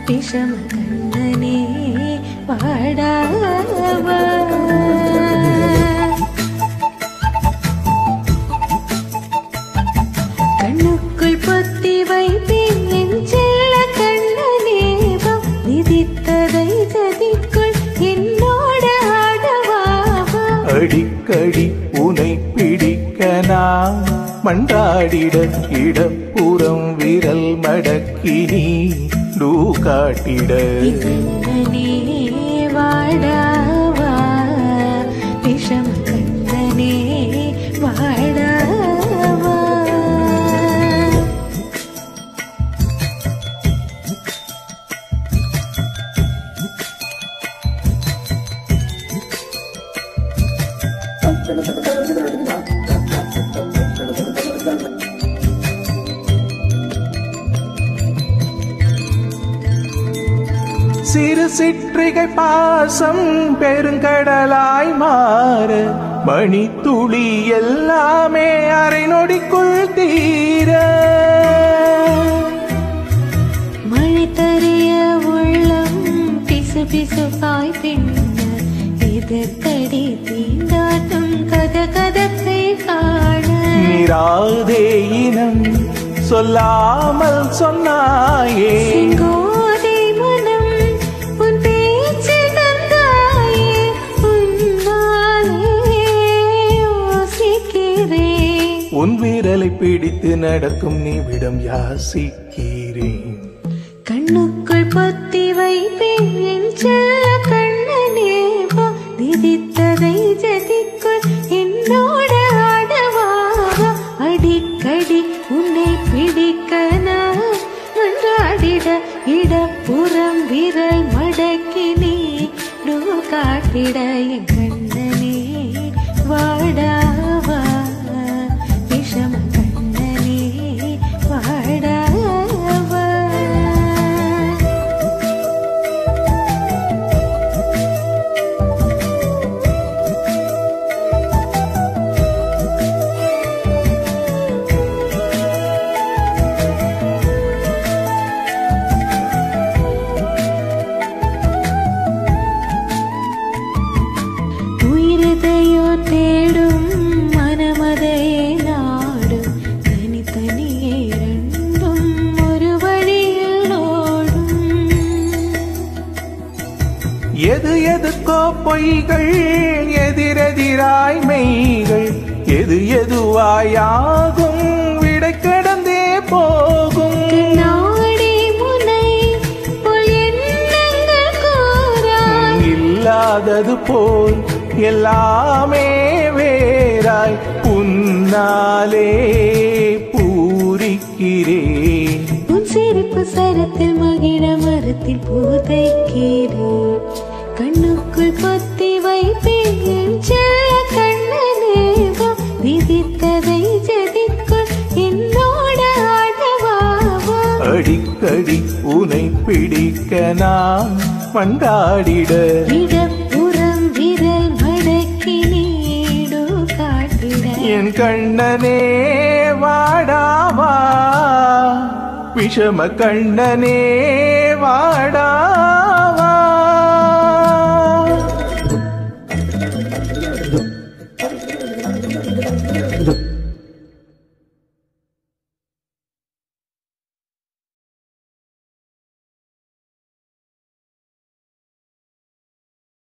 விஷம கண்ணனே வாடாவா கண்ணுக்குள் பொத்தி வைப்பேன் என் செல்ல கண்ணனேவம் விதித்ததை ஜதிக்குள் என்னோட ஆடவாவா அடிக்கடி உனை பிடிக்க நான் மண்டாடிட இடப்புறம் விரல் மடக்கி நீ டூ காட்டிட கண்ணனே வாடாவா விஷம கண்ணனே வாடாவா சிறு சிற்றிகை பாசம் பெருங்கடலாய் மாற மணி துளி எல்லாமே அரை நொடிக்குள் தீர மழை தறிய உள்ளம் பிசு பிசுப்பாய் பின்ன எதற்கடி தீண்டாட்டம் கத கதப்பை காண நிராதே இனம் சொல்லாமல் சொன்னாயே செங்கோதை மனம் உன் பேச்சு தந்தாயே உன்னாலே யோசிக்கிறேன் உன் விரலை பிடித்து நடக்கும் நிமிடம் யாசிக்கிறேன் கண்ணுக்குள் பொத்தி வைப்பேன் என் செல்ல கண்ணனே வா விதித்ததை ஜதிக்குள் என்னோட ஆடவாவா அடிக்கடி உன்னை பிடிக்க நான் மன்றாடிட இடப்புறம் விரல் மடக்கி நீ டூ காட்டிட என் கண்ணனே வாடாவா விஷம கண்ணனே வாடாவா உயிரதையோ தேடும் மனமதையே நாடும் தனித்தனியே இரண்டும் ஒரு வழியில் ஓடும் எது எதுக்கோ பொய்கள் எதிரெதிராய் மெய்கள் எது எதுவாயாகும் விடை கடந்தே போகும் கண்ணாடி முனை போல் எண்ணங்கள் கூறாய் முன் இல்லாதது போல் எல்லாமே வேறாய் உன்னாலே பூரிக்கிறேன் உன் சிரிப்பு சரத்தில் மகிழ மரத்தில் பூதைக்கிறேன் கண்ணுக்குள் பொத்தி வைப்பேன் என் செல்ல கண்ணனே வா விதித்ததை ஜதிக்குள் என்னோட ஆடவாவா அடிக்கடி உனை பிடிக்க நான் மண்டாடிட இடப்புறம் விரல் மடக்கி நீடு காட்டிட என் கண்ணனே வாடாவா விஷம கண்ணனே வாடா